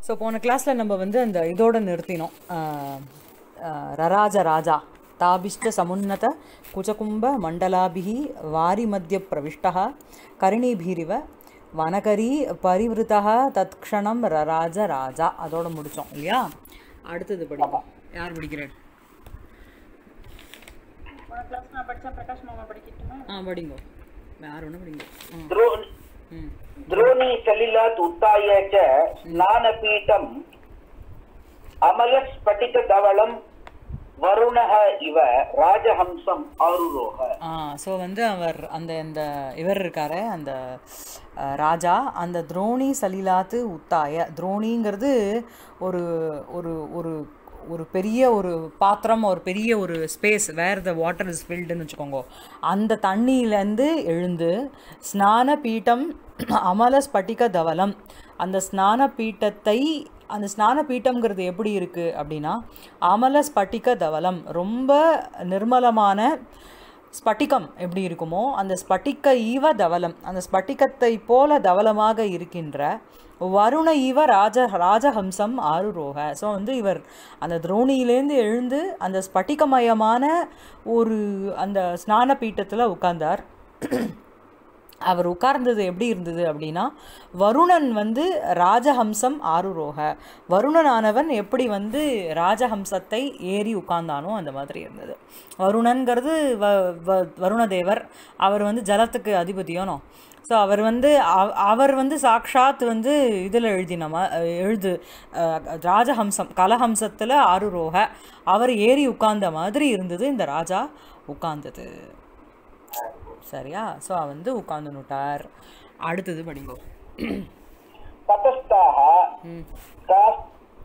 So போன கிளாஸில் நம்ம வந்து அந்த இதோட நிறுத்தினோம் ஆஹ், ஆஹ், ரராஜ ராஜா தாபிஷ்ட சமுன்னத குஜகும்ப மண்டலாபிஹி வாரி மத்திய பிரவிஷ்டः கரிணிபீரிவ வனகரி பரிவிருத்தா தத்க்ஷணம் ரராஜ ராஜா அதோட முடித்தோம் இல்லையா அடுத்தது படிப்போம் யார் படிக்கிறேன் போன கிளாஸ் நான் படித்தேன் பிரகாஷ் மாமா படிக்கட்டுமா ஆ படிங்கோ யார் ஒன்று படிங்கோ ம் द्रोण ம் द्रोणी सलिलात् उत्थाय च स्नानपीठम् अमलस्फटिकधवलं वरुणः इव राजहंसम् आरुरोह ஆ ஸோ வந்து அவர் அந்த இந்த இவர் இருக்காரு அந்த அஹ், ராஜா அந்த துரோணி சலிலாத்து உத்தாய துரோணிங்கிறது ஒரு ஒரு ஒரு ஒரு பெரிய ஒரு பாத்திரம் ஒரு பெரிய ஒரு space where the water is ஃபில்டுன்னு வச்சுக்கோங்க அந்த தண்ணியிலேருந்து எழுந்து ஸ்நான பீட்டம் அமல ஸ்பட்டிக தவலம் அந்த ஸ்நான பீட்டத்தை அந்த ஸ்நான பீட்டம்ங்கிறது எப்படி இருக்குது அப்படின்னா அமல ஸ்பட்டிக தவலம் ரொம்ப நிர்மலமான ஸ்பட்டிகம் எப்படி இருக்குமோ அந்த ஸ்பட்டிக்க ஈவ தவலம் அந்த ஸ்பட்டிகத்தை போல தவலமாக இருக்கின்ற வருண ஈவ ராஜ ராஜஹம்சம் ஆருரோக ஸோ வந்து இவர் அந்த துரோணியிலேருந்து எழுந்து அந்த ஸ்பட்டிகமயமான ஒரு அந்த ஸ்நான பீட்டத்தில் உட்கார்ந்தார் அவர் உட்கார்ந்தது எப்படி இருந்தது அப்படின்னா வருணன் வந்து ராஜஹம்சம் ஆருரோக வருணனானவன் எப்படி வந்து ராஜஹம்சத்தை ஏறி உட்கார்ந்தானோ அந்த மாதிரி இருந்தது வருணன்கிறது வ வ- வருணதேவர் அவர் வந்து ஜலத்துக்கு அதிபதியோனோ ஸோ அவர் வந்து அவ- அவர் வந்து சாக்ஷாத் வந்து இதில் எழுதினமா எழுது அஹ், ராஜஹம்சம் கலஹம்சத்தில் ஆருரோக அவர் ஏறி உட்கார்ந்த மாதிரி இருந்தது இந்த ராஜா உட்கார்ந்தது சரியா ஸோ வந்து உட்காந்துனுட்டார் அடுத்தது படிங்கோ ततस्ताः कास्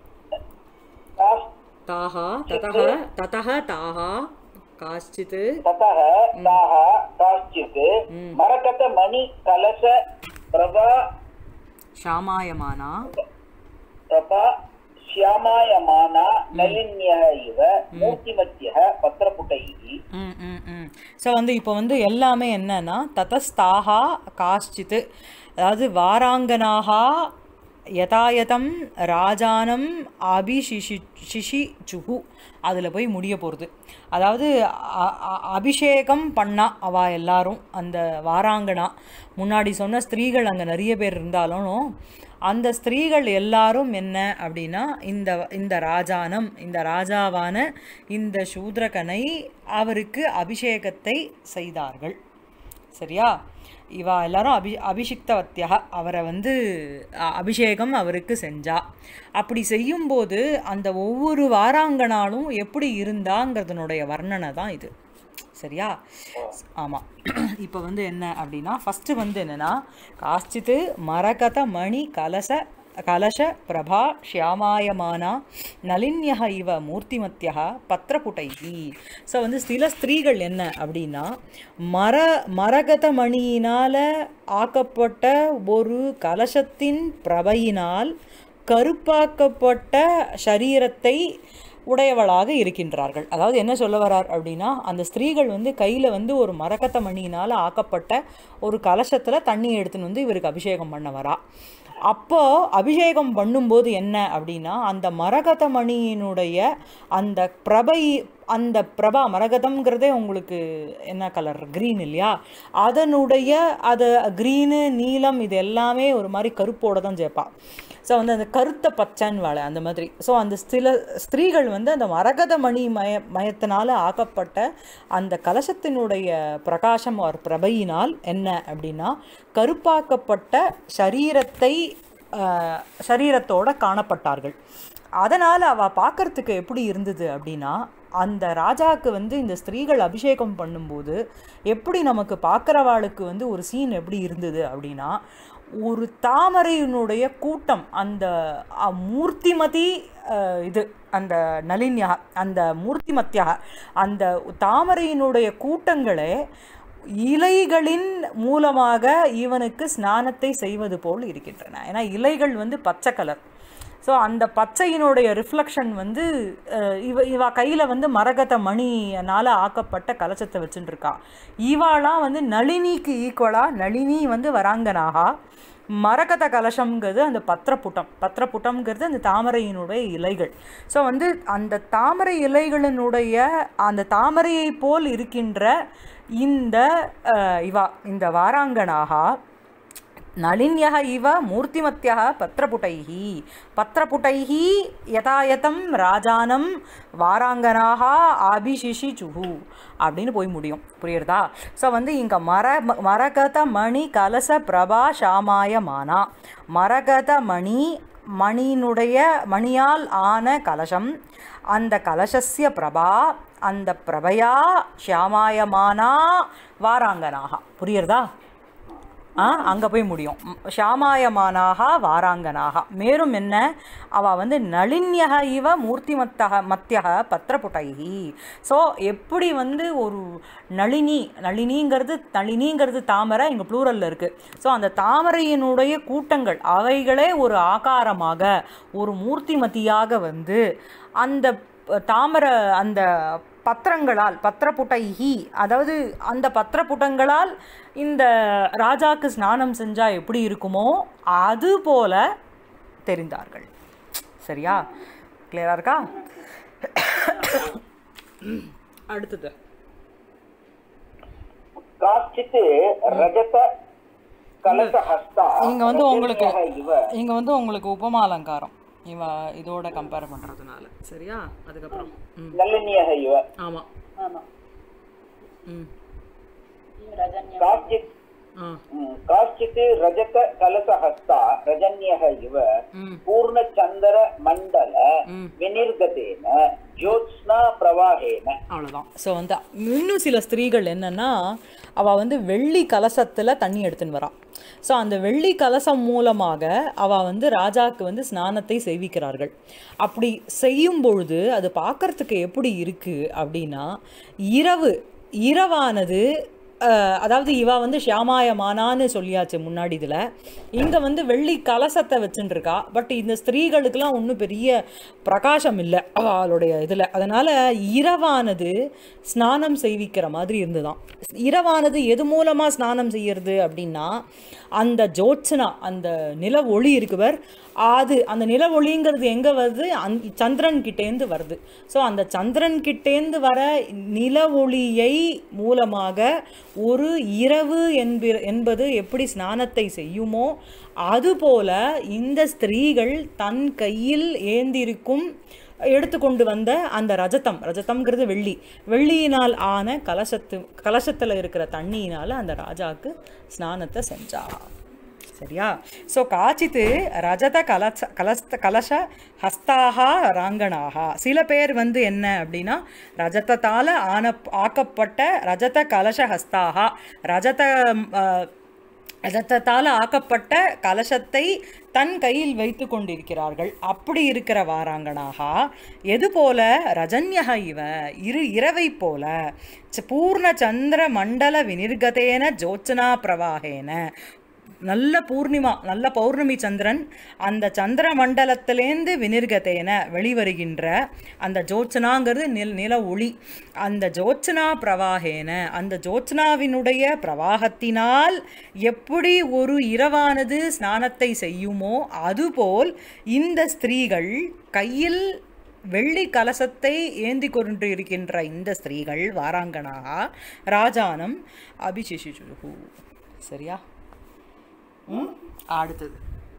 कास् தாஹா ததஹ ததஹ தாஹா காஷ்சித் ततः ताः काश्चित् मरकतमणिकलश प्रभा ஷாமாயமானா प्रभा श्यामायमाना नलिन्यः इव मूर्तिमत्यः पत्रपुटैः ம் ம் ம் ஸோ வந்து இப்போ வந்து எல்லாமே என்னன்னா ததஸ்தாகா காஷ்சித்து அதாவது வாராங்கனாகா யதாயதம் ராஜானம் அபிஷிஷி சிஷி சுகு அதில் போய் முடிய போகிறது அதாவது அ- அ- அபிஷேகம் பண்ணா அவா எல்லாரும் அந்த வாராங்கனா முன்னாடி சொன்ன ஸ்திரீகள் அங்கே நிறைய பேர் இருந்தாலும் அந்த ஸ்திரீகள் எல்லாரும் என்ன அப்படின்னா இந்த இந்த ராஜானம் இந்த ராஜாவான இந்த சூத்ரகனை அவருக்கு அபிஷேகத்தை செய்தார்கள் சரியா இவா எல்லாரும் அபி அபிஷிக்தவத்தியாக அவரை வந்து அ- அபிஷேகம் அவருக்கு செஞ்சா அப்படி செய்யும்போது அந்த ஒவ்வொரு வாராங்கனாலும் எப்படி இருந்தாங்கிறதுனுடைய வர்ணனை தான் இது சரியா ஆமாம் இப்போ வந்து என்ன அப்படின்னா ஃபஸ்ட்டு வந்து என்னென்னா காஷ்டித்து மரகத மணி கலச கலச பிரபா ஷியாமாயமானா நலின்யக இவ மூர்த்திமத்தியா பத்திரப்புட்டைகி ஸோ வந்து சில ஸ்திரீகள் என்ன அப்படின்னா மர மரகத மணியினால் ஆக்கப்பட்ட ஒரு கலசத்தின் பிரபையினால் கருப்பாக்கப்பட்ட சரீரத்தை உடையவளாக இருக்கின்றார்கள் அதாவது என்ன சொல்ல வரார் அப்படின்னா அந்த ஸ்திரீகள் வந்து கையில் வந்து ஒரு மரகத மணியினால் ஆக்கப்பட்ட ஒரு கலசத்தில் தண்ணி எடுத்துன்னு வந்து இவருக்கு அபிஷேகம் பண்ண வரா அப்போ அபிஷேகம் பண்ணும்போது என்ன அப்படின்னா அந்த மரகத மணியினுடைய அந்த பிரபை அந்த பிரபா மரகதம்ங்கிறதே உங்களுக்கு என்ன கலர் க்ரீன் இல்லையா அதனுடைய அது க்ரீனு நீலம் இது எல்லாமே ஒரு மாதிரி கருப்போட தான் சேர்ப்பா ஸோ வந்து அந்த கருத்த பச்சைன்னு வாழை அந்த மாதிரி ஸோ அந்த சில ஸ்திரீகள் வந்து அந்த மரகத மணி மய மயத்தினால் ஆக்கப்பட்ட அந்த கலசத்தினுடைய பிரகாசம் ஒரு பிரபையினால் என்ன அப்படின்னா கருப்பாக்கப்பட்ட சரீரத்தை ஆஹ், சரீரத்தோட காணப்பட்டார்கள் அதனால் அவள் பார்க்கறதுக்கு எப்படி இருந்தது அப்படின்னா அந்த ராஜாவுக்கு வந்து இந்த ஸ்திரீகள் அபிஷேகம் பண்ணும்போது எப்படி நமக்கு பார்க்குறவாளுக்கு வந்து ஒரு சீன் எப்படி இருந்தது அப்படின்னா ஒரு தாமரையினுடைய கூட்டம் அந்த அ, மூர்த்திமதி அஹ், இது அந்த நளின்யா அந்த மூர்த்திமத்தியாக அந்த தாமரையினுடைய கூட்டங்களே இலைகளின் மூலமாக இவனுக்கு ஸ்நானத்தை செய்வது போல் இருக்கின்றன ஏன்னா இலைகள் வந்து பச்சை கலர் ஸோ அந்த பச்சையினுடைய ரிஃப்ளெக்ஷன் வந்து அஹ், இவ இவ கையில் வந்து மரகத மணினால் ஆக்கப்பட்ட கலசத்தை வச்சுட்டு இருக்கா இவாளாம் வந்து நளினிக்கு ஈக்குவலாக நளினி வந்து வராங்கனாகா மரகத கலசம்ங்கிறது அந்த பத்திரப்புட்டம் பத்திரப்புட்டம்ங்கிறது அந்த தாமரையினுடைய இலைகள் ஸோ வந்து அந்த தாமரை இலைகளினுடைய அந்த தாமரையை போல் இருக்கின்ற இந்த அஹ், இவா இந்த வாராங்கனாகா நளின்யः इव मूर्तिमत्यः पत्रपुटैः पत्रपुटैः யதாயதம் ராஜானம் வாராங்கனாக ஆபிஷிஷிச்சுஹு அப்படின்னு போய் முடியும் புரியுறதா ஸோ வந்து இங்கே மர மரகத மணி கலச பிரபா ஷாமாயமானா மரகத மணி மணியினுடைய மணியால் ஆன கலசம் அந்த கலசஸ்ய பிரபா அந்த பிரபையா ஷியாமாயமானா வாராங்கனாக புரியுறதா ஆ அங்கே போய் முடியும் ம், ஷாமாயமானாக வாராங்கனாக மேலும் என்ன அவ வந்து நளின்யக இவ மூர்த்திமத்தக மத்தியக பத்திரப்புட்டைகி ஸோ எப்படி வந்து ஒரு நளினி நளினிங்கிறது நளினிங்கிறது தாமரை இங்கே ப்ளூரலில் இருக்குது ஸோ அந்த தாமரையினுடைய கூட்டங்கள் அவைகளே ஒரு ஆகாரமாக ஒரு மூர்த்திமதியாக வந்து அந்த ப- தாமரை அந்த பத்திரங்களால் பத்திரப்புட்டைஹி அதாவது அந்த பத்திரப்புட்டங்களால் இந்த ராஜாக்கு ஸ்நானம் செஞ்சால் எப்படி இருக்குமோ அது போல தெரிந்தார்கள் சரியா கிளியரா இருக்கா அடுத்தது காச்சித் ரஜத கலசஹஸ்தா இங்க வந்து உங்களுக்கு ரஜன்யः இவ இங்க வந்து உங்களுக்கு உபமா அலங்காரம் இவ இதோட கம்பேர் பண்றதுனால சரியா அதுக்கப்புறம் ம் நளினியः இவ ஆமா ஆமா ம் ரஜன்யா காச்சித் ஆ ம், காச்சித் ரஜத கலசஹஸ்தா ரஜன்யः இவ ம் பூர்ணச்சந்திர மண்டல ம். வினிர்கதேன ஜோத்ஸ்னா பிரவாகேன அவ்வளோதான் ஸோ வந்து இன்னும் சில ஸ்திரீகள் என்னன்னா அவள் வந்து வெள்ளி கலசத்தில் தண்ணி எடுத்துன்னு வரா ஸோ அந்த வெள்ளி கலசம் மூலமாக அவள் வந்து ராஜாவுக்கு வந்து ஸ்நானத்தை செய்விக்கிறார்கள் அப்படி செய்யும் பொழுது அது பார்க்கறதுக்கு எப்படி இருக்குது அப்படின்னா இரவு இரவானது அஹ், அதாவது இவ வந்து ஷியாமாயமானான்னு சொல்லியாச்சு முன்னாடி இதில் இங்கே வந்து வெள்ளி கலசத்தை வச்சுட்டு இருக்கா பட் இந்த ஸ்திரீகளுக்கெல்லாம் ஒன்றும் பெரிய பிரகாசம் இல்லை அவளுடைய இதில் அதனால் இரவானது ஸ்நானம் செய்விக்கிற மாதிரி இருந்துதான் இரவானது எது மூலமாக ஸ்நானம் செய்யறது அப்படின்னா அந்த ஜோத்சனா அந்த நில ஒளி இருக்குவர் அது அந்த நில ஒளிங்கிறது எங்கே வருது அந் சந்திரன் கிட்டேந்து வருது ஸோ அந்த சந்திரன் கிட்டேந்து வர நில ஒளியை மூலமாக ஒரு இரவு என்பி என்பது எப்படி ஸ்நானத்தை செய்யுமோ அதுபோல இந்த ஸ்திரீகள் தன் கையில் ஏந்திருக்கும் எடுத்துக்கொண்டு வந்த அந்த ரஜதம் ரஜதம்ங்கிறது வெள்ளி வெள்ளியினால் ஆன கலசத்து கலசத்தில் இருக்கிற தண்ணியினால் அந்த ராஜாவுக்கு ஸ்நானத்தை செஞ்சா சரியா ஸோ காச்சித்து ரஜத கலச கலஸ்த கலச ஹஸ்தாக ராங்கனாக சில பேர் வந்து என்ன அப்படின்னா ரஜதத்தால் ஆன ஆக்கப்பட்ட ரஜத கலச ஹஸ்தாக ரஜத அஹ், ரஜத்தத்தால் ஆக்கப்பட்ட கலசத்தை தன் கையில் வைத்து கொண்டிருக்கிறார்கள் அப்படி இருக்கிற வாராங்கனாக எது போல ரஜன்யக இவ இரு இரவை போல ச- பூர்ண சந்திர மண்டல வினிர்கதேன ஜோத்சனா பிரவாகேன நல்ல பூர்ணிமா நல்ல பௌர்ணமி சந்திரன் அந்த சந்திர மண்டலத்திலேந்து வினிர்கதேன வெளிவருகின்ற அந்த ஜோத்சனாங்கிறது நில நில ஒளி அந்த ஜோத்சனா பிரவாகேன அந்த ஜோத்சனாவினுடைய பிரவாகத்தினால் எப்படி ஒரு இரவானது ஸ்நானத்தை செய்யுமோ அதுபோல் இந்த ஸ்திரீகள் கையில் வெள்ளி கலசத்தை ஏந்தி கொண்டு இருக்கின்ற இந்த ஸ்திரீகள் வாராங்கனாக ராஜானம் அபிஷேஷிச்சுகு சரியா ம் அடுத்தது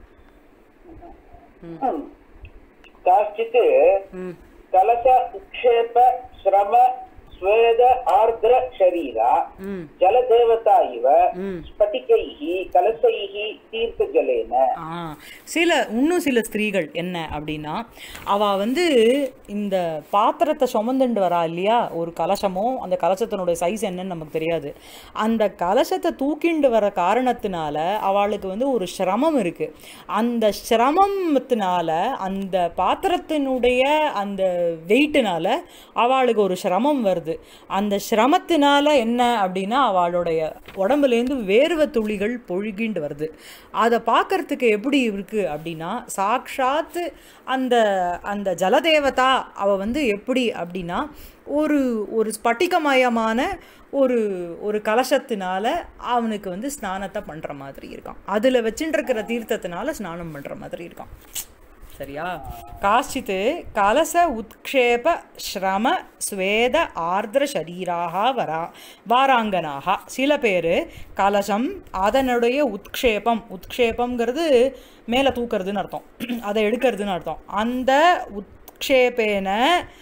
काश्चित् ம் कलश उक्षेप श्रम स्वेद आर्द्र शरीरा ம் जलदेवता इव ம் स्फटिकैः कलशैः तीर्थजलेन ஆ சில இன்னும் சில ஸ்திரீகள் என்ன அப்படின்னா அவ வந்து இந்த பாத்திரத்தை சுமந்துண்டு வரா இல்லையா ஒரு கலசமோ அந்த கலசத்தினுடைய சைஸ் என்னன்னு நமக்கு தெரியாது அந்த கலசத்தை தூக்கிண்டு வர காரணத்தினால அவளுக்கு வந்து ஒரு சிரமம் இருக்கு அந்த சிரமத்தினால அந்த பாத்திரத்தினுடைய அந்த வெயிட்டுனால அவளுக்கு ஒரு சிரமம் வருது வருது அந்த சிரமத்தினால என்ன அப்படின்னா அவளுடைய உடம்புலேருந்து வேர்வை துளிகள் பொழுகிண்டு வருது அதை பார்க்கறதுக்கு எப்படி இருக்கு அப்படின்னா சாக்ஷாத்து அந்த அந்த ஜலதேவதா அவ வந்து எப்படி அப்படின்னா ஒரு ஒரு ஸ்பட்டிகமயமான ஒரு ஒரு கலசத்தினால அவனுக்கு வந்து ஸ்நானத்தை பண்ணுற மாதிரி இருக்கான் அதில் வச்சுட்டு இருக்கிற தீர்த்தத்தினால ஸ்நானம் பண்ணுற மாதிரி இருக்கான் சரியா காச்சித் கலச உத்க்ஷேப ஸ்ரம ஸ்வேத ஆர்திர சரீராக வரா வாராங்கனாக சில பேர் கலசம் அதனுடைய உத்க்ஷேபம் உத்க்ஷேபம்ங்கிறது மேலே தூக்கிறதுன்னு அர்த்தம் அதை எடுக்கிறதுன்னு அர்த்தம் அந்த உத்க்ஷேபேன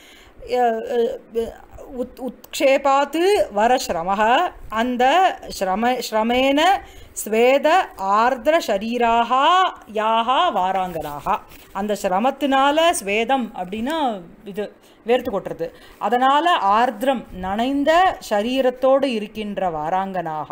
அஹ், அஹ், உத் உத்க்ஷேபாத்து வர ஸ்ரமः அந்த ஸ்ரம ஸ்ரமேன ஸ்வேத ஆர்திர சரீராக யாக வாராங்கனாக அந்த சிரமத்தினால ஸ்வேதம் அப்படின்னா இது வேர்த்து கொட்டுறது அதனால் ஆர்திரம் நனைந்த சரீரத்தோடு இருக்கின்ற வாராங்கனாக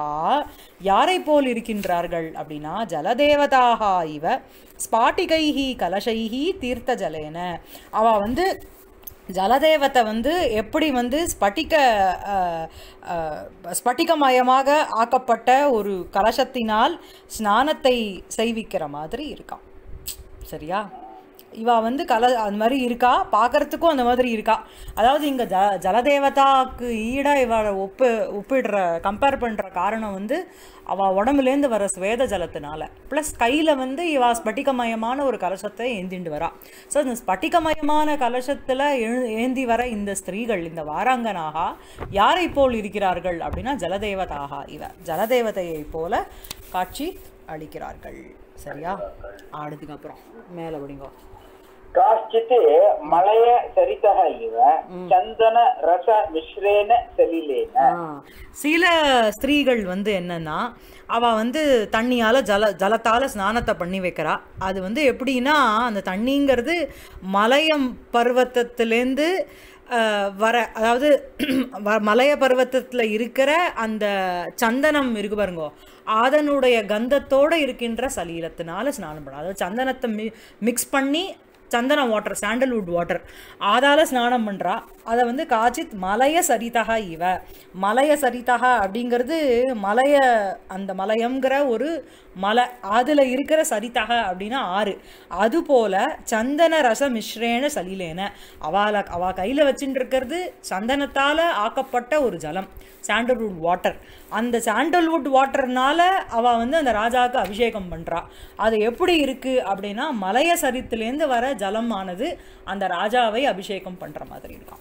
யாரை போல் இருக்கின்றார்கள் அப்படின்னா ஜலதேவதாக இவ ஸ்பாட்டிகைஹி கலசைஹி தீர்த்த ஜலேன அவ வந்து ஜலதேவத்தை வந்து எப்படி வந்து ஸ்பட்டிக அஹ், அஹ், ஸ்பட்டிகமயமாக ஆக்கப்பட்ட ஒரு கலசத்தினால் ஸ்நானத்தை செய்விக்கிற மாதிரி இருக்கான் சரியா இவ வந்து கல அந்த மாதிரி இருக்கா பார்க்கறதுக்கும் அந்த மாதிரி இருக்கா அதாவது இங்கே ஜ ஜலதேவதாக்கு ஈடாக இவளை ஒப்பு ஒப்பிடுற கம்பேர் பண்ணுற காரணம் வந்து அவள் உடம்புலேருந்து வர ஸ்வேத ஜலத்தினால ப்ளஸ் கையில் வந்து இவ ஸ்பட்டிகமயமான ஒரு கலசத்தை ஏந்திண்டு வரா ஸோ இந்த ஸ்பட்டிகமயமான கலசத்தில் எழு ஏந்தி வர இந்த ஸ்திரீகள் இந்த வாராங்கனாக யாரை போல் இருக்கிறார்கள் அப்படின்னா ஜலதேவதாக இவ ஜலதேவதையை போல காட்சி அளிக்கிறார்கள் சரியா ஆடுதுக்கு அப்புறம் மேலே படிங்கோ काश्चित् मलय सरितः इव चन्दन रस मिश्रेण सलिलेन ஆ, சில ஸ்திரீகள் வந்து என்னன்னா அவ வந்து தண்ணியால ஜல ஜலத்தால ஸ்நானத்தை பண்ணி வைக்கிறா அது வந்து எப்படின்னா அந்த தண்ணிங்கிறது மலையம் பர்வத்தத்திலேருந்து அஹ், வர அதாவது வ- மலைய பர்வத்தத்தில் இருக்கிற அந்த சந்தனம் இருக்கு பாருங்கோ அதனுடைய கந்தத்தோட இருக்கின்ற சலீலத்தினால ஸ்நானம் பண்ண அதாவது சந்தனத்தை மி மிக்ஸ் பண்ணி சந்தன வாட்டர் சாண்டல்வுட் வாட்டர் அதால ஸ்நானம் பண்ணுறா அதை வந்து காச்சித் மலைய சரிதக இவ மலைய சரிதக அப்படிங்கிறது மலைய அந்த மலையம்ங்கிற ஒரு மலை அதில் இருக்கிற சரிதக அப்படின்னா ஆறு அதுபோல சந்தன ரச மிஸ்ரேன சலிலேன அவளை அவ கையில் வச்சுட்டு இருக்கிறது சந்தனத்தால் ஆக்கப்பட்ட ஒரு ஜலம் சாண்டல்வுட் வாட்டர் அந்த சாண்டல்வுட் வாட்டர்னால அவ வந்து அந்த ராஜாவுக்கு அபிஷேகம் பண்றா அது எப்படி இருக்கு அப்படின்னா மலைய சரித்திலேருந்து வர ஜலம் ஆனது அந்த ராஜாவை அபிஷேகம் பண்ற மாதிரி இருக்கான்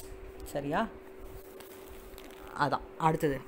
சரியா அதான் அடுத்தது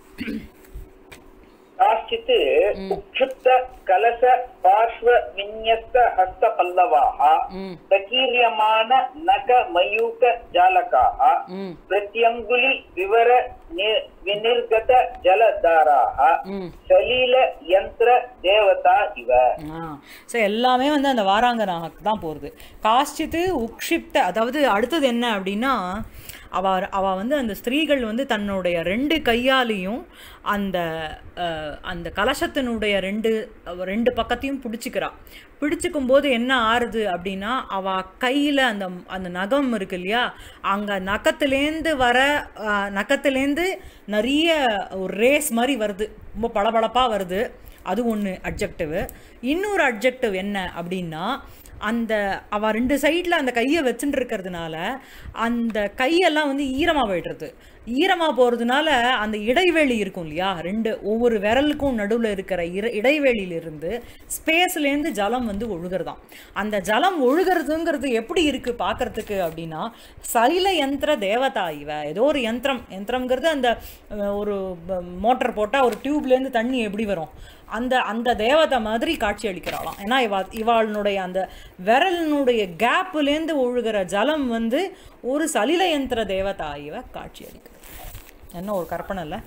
काश्चित् उक्षुप्त कलश पार्श्व विन्यस्त हस्तपल्लवाः प्रकीर्यमान नख मयूक जालकाः प्रत्यङ्गुलि विवर नि- विनिर्गत जलधाराः सलील यन्त्र देवता इव ஸோ எல்லாமே வந்து அந்த வாராங்கனாக தான் போகிறது காஷ்டித்து உக்ஷிப்த அதாவது அடுத்தது என்ன அப்படின்னா அவ அவ வந்து அந்த ஸ்திரீகள் வந்து தன்னுடைய ரெண்டு கையாலையும் அந்த அஹ், அந்த கலசத்தினுடைய ரெண்டு ரெண்டு பக்கத்தையும் பிடிச்சிக்கிறா பிடிச்சிக்கும் போது என்ன ஆறுது அப்படின்னா அவ கையில் அந்த அந்த நகம் இருக்கு இல்லையா அங்கே நகத்துலேருந்து வர அஹ், நகத்துலேருந்து நிறைய ஒரு ரேஸ் மாதிரி வருது ரொம்ப பளபளப்பாக வருது அது ஒன்று அட்ஜெக்டிவ் இன்னொரு அட்ஜெக்டிவ் என்ன அப்படின்னா அந்த அவ ரெண்டு சைடில் அந்த கையை வச்சுட்டு இருக்கிறதுனால அந்த கையெல்லாம் வந்து ஈரமாக போயிடுறது ஈரமாக போகிறதுனால அந்த இடைவெளி இருக்கும் இல்லையா ரெண்டு ஒவ்வொரு விரலுக்கும் நடுவில் இருக்கிற இர இடைவெளியிலிருந்து ஸ்பேஸ்லேருந்து ஜலம் வந்து ஒழுகிறதாம் அந்த ஜலம் ஒழுகிறதுங்கிறது எப்படி இருக்குது பார்க்கறதுக்கு அப்படின்னா சலில யந்திர தேவதா இவ ஏதோ ஒரு யந்திரம் யந்திரம்ங்கிறது அந்த அஹ், ஒரு மோட்டர் போட்டால் ஒரு டியூப்லேருந்து தண்ணி எப்படி வரும் அந்த அந்த தேவதை மாதிரி காட்சி அளிக்கிறாளாம் ஏன்னா இவ இவாளுடைய அந்த விரலினுடைய கேப்புலேருந்து ஒழுகிற ஜலம் வந்து ஒரு சலில யந்திர தேவதா இவ காட்சி அளிக்கிறது என்ன ஒரு கற்பனை இல்லை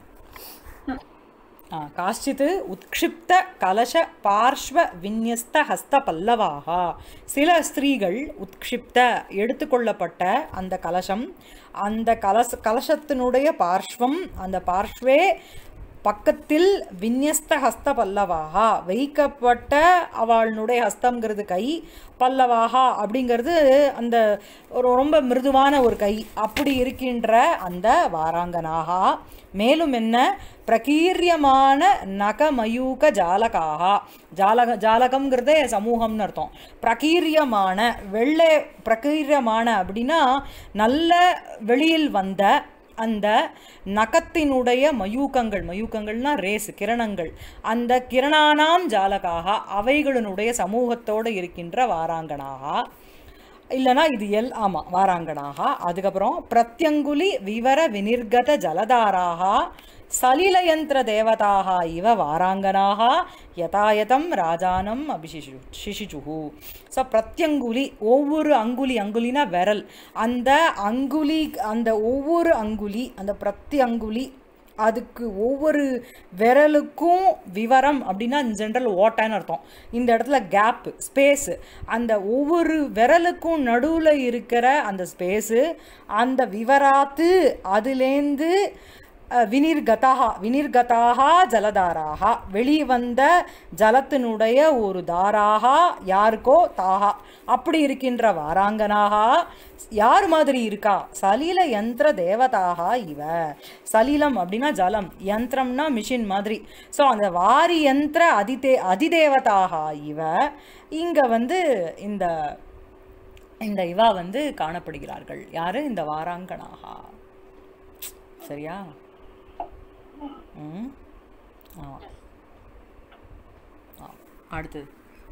ஆ, காஷ்சித் உத்க்ஷிப்த கலச பார்ஷ்வ விநியஸ்த ஹஸ்த பல்லவாக சில ஸ்திரீகள் உத்க்ஷிப்த எடுத்துக்கொள்ளப்பட்ட அந்த கலசம் அந்த கலச கலசத்தினுடைய பார்ஷ்வம் அந்த பார்ஷ்வே பக்கத்தில் விநியஸ்த ஹஸ்த பல்லவாகா வைக்கப்பட்ட அவளுடைய ஹஸ்தம்ங்கிறது கை பல்லவாகா அப்படிங்கிறது அந்த ஒரு ரொம்ப மிருதுவான ஒரு கை அப்படி இருக்கின்ற அந்த வாராங்கனாகா மேலும் என்ன பிரகீரியமான நகமயூக ஜாலகாகா ஜாலக ஜாலகம்ங்கிறதே சமூகம்னு அர்த்தம் பிரகீரியமான வெள்ளை பிரகீரியமான அப்படின்னா நல்ல வெளியில் வந்த அந்த நகத்தினுடைய மயூக்கங்கள் மயூக்கங்கள்னா ரேஸ் கிரணங்கள் அந்த கிரணானாம் ஜாலகாக அவைகளினுடைய சமூகத்தோடு இருக்கின்ற வாராங்கனாகா இல்லைனா இது எல் ஆமாம் வாராங்கனாக அதுக்கப்புறம் பிரத்யங்குலி விவர வினிர்கத ஜலதாராக சலிலயந்திர தேவதாக இவ வாராங்கனாக யதாயதம் ராஜானம் அபிஷிஷு சிசிச்சுஹு ஸோ பிரத்யங்குலி ஒவ்வொரு அங்குலி அங்குலினா விரல் அந்த அங்குலி அந்த ஒவ்வொரு அங்குலி அந்த பிரத்யங்குலி அதுக்கு ஒவ்வொரு விரலுக்கும் விவரம் அப்படின்னா இன் ஜென்ரல் ஓட்டைன்னு அர்த்தம் இந்த இடத்துல கேப்பு ஸ்பேஸு அந்த ஒவ்வொரு விரலுக்கும் நடுவில் இருக்கிற அந்த ஸ்பேஸு அந்த விவராத்து அதுலேருந்து அஹ், வினிர்கதாக வினிர்கதாக ஜலதாராக வெளிவந்த ஜலத்தினுடைய ஒரு தாராக யாருக்கோ தாகா அப்படி இருக்கின்ற வாராங்கனாக யார் மாதிரி இருக்கா சலில யந்திர தேவதாக இவ சலிலம் அப்படின்னா ஜலம் யந்திரம்னா மிஷின் மாதிரி ஸோ அந்த வாரி யந்திர அதிதே அதிதேவதாக இவ இங்கே வந்து இந்த இந்த இவா வந்து காணப்படுகிறார்கள் யாரு இந்த வாராங்கனாகா சரியா ம் ஆமாம் ஆ அடுத்தது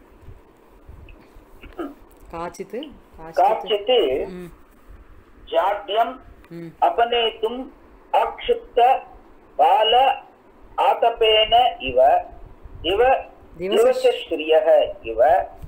காச்சித்து காச்சித்து काचित् ம் जाड्यम् ம் अपनेतुम् अक्षिप्त बाल आतपेन इव इव दिवस- दिवसश्रियः इव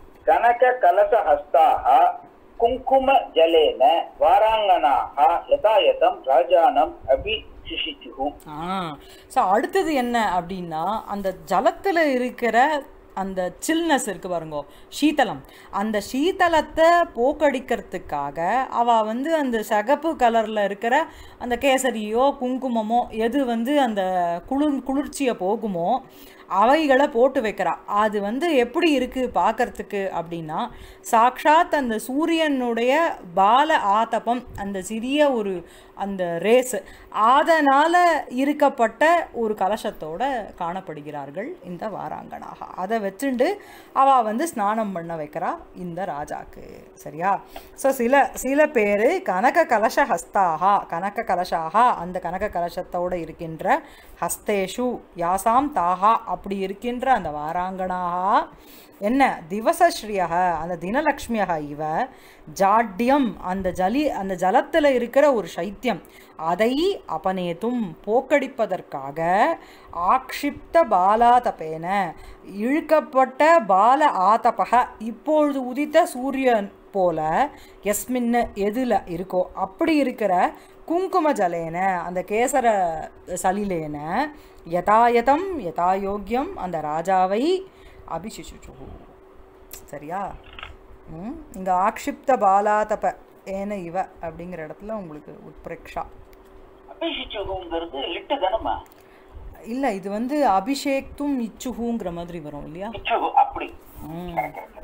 कनककलशहस्ताः कुङ्कुमजलेन वाराङ्गनाः यथायथं राजानम् अपि शिशिचुः ஆ ஸோ அடுத்தது என்ன அப்படின்னா அந்த ஜலத்தில் இருக்கிற அந்த சில்னஸ் இருக்கு பாருங்க சீதளம் அந்த சீதளத்தை போக்கடிக்கிறதுக்காக அவ வந்து அந்த சகப்பு கலரில் இருக்கிற அந்த கேசரியோ குங்குமமோ எது வந்து அந்த குளிர் குளிர்ச்சியை போகுமோ அவைகளை போட்டு வைக்கிறா அது வந்து எப்படி இருக்கு பார்க்கறதுக்கு அப்படின்னா சாக்ஷாத் அந்த சூரியனுடைய பால ஆதபம் அந்த சிறிய ஒரு அந்த ரேஸ் அதனால் இருக்கப்பட்ட ஒரு கலசத்தோட காணப்படுகிறார்கள் இந்த வாராங்கனாக அதை வச்சுண்டு அவ வந்து ஸ்நானம் பண்ண வைக்கிறா இந்த ராஜாக்கு சரியா ஸோ சில சில பேர் கனக கலச ஹஸ்தாகா கனக கலசாகா அந்த கனக கலசத்தோட இருக்கின்ற ஹஸ்தேஷு யாசாம் தாகா அப்படி இருக்கின்ற அந்த வாராங்கனாகா என்ன திவசஸ்ரீயக அந்த தினலக்ஷ்மியக இவ ஜாட்யம் அந்த ஜலி அந்த ஜலத்தில் இருக்கிற ஒரு சைத்தியம் அதை அபநேத்தும் போக்கடிப்பதற்காக ஆக்ஷிப்த பாலாதபேன இழுக்கப்பட்ட பால ஆதபக இப்பொழுது உதித்த சூரியன் போல எஸ்மின்னு எதில் இருக்கோ அப்படி இருக்கிற குங்கும ஜலேன அந்த கேசர சலிலேன யதாயதம் யதாயோக்கியம் அந்த ராஜாவை அபிஷிஷுச்சு சரியா ம் இங்கே ஆக்ஷிப்த பாலாதப ஏன இவ அப்படிங்கிற இடத்துல உங்களுக்கு உட்பிரக்ஷா அபிஷிச்சுகுங்கிறது லிட்டு தானம்மா இல்லை இது வந்து அபிஷேக்தும் இச்சுகுங்கிற மாதிரி வரும் இல்லையா இச்சுகு அப்படி ம்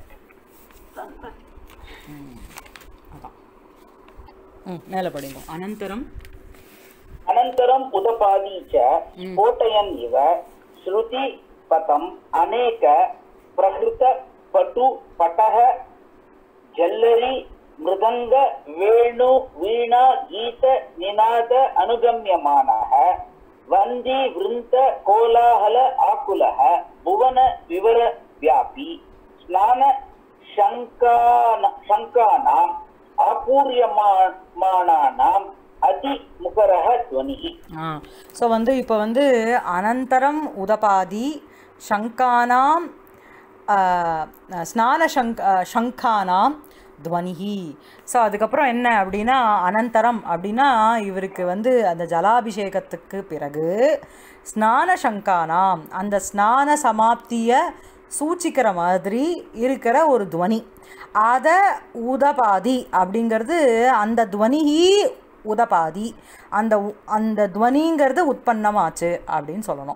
அதான் ம் மேலே படிங்க அனந்தரம் अनन्तरम् उदपादी च स्फोटयन् इव श्रुति पतम् अनेक प्रहृत पटु पटः जल्लरि मृदङ्ग वेणु वीणा गीत निनाद अनुगम्यमानः वन्दी वृन्त कोलाहल आकुलः भुवन विवर व्यापी स्नान शङ्कान शङ्कानाम् आपूर्यमाणानाम् அதிமுகரக துவனிகி ஆ ஸோ வந்து இப்போ வந்து அனந்தரம் உதபாதி சங்கானாம் ஆ, ஸ்நான சங்க் ஆ, சங்கானாம் துவனிகி ஸோ அதுக்கப்புறம் என்ன அப்படின்னா அனந்தரம் அப்படின்னா இவருக்கு வந்து அந்த ஜலாபிஷேகத்துக்கு பிறகு ஸ்நான சங்கானாம் அந்த ஸ்நான சமாப்தியை சூச்சிக்கிற மாதிரி இருக்கிற ஒரு துவனி அதை உதபாதி அப்படிங்கிறது அந்த துவனிகி உதபாதி அந்த உ- அந்த துவனிங்கிறது உற்பத்தமாச்சு அப்படின்னு சொல்லணும்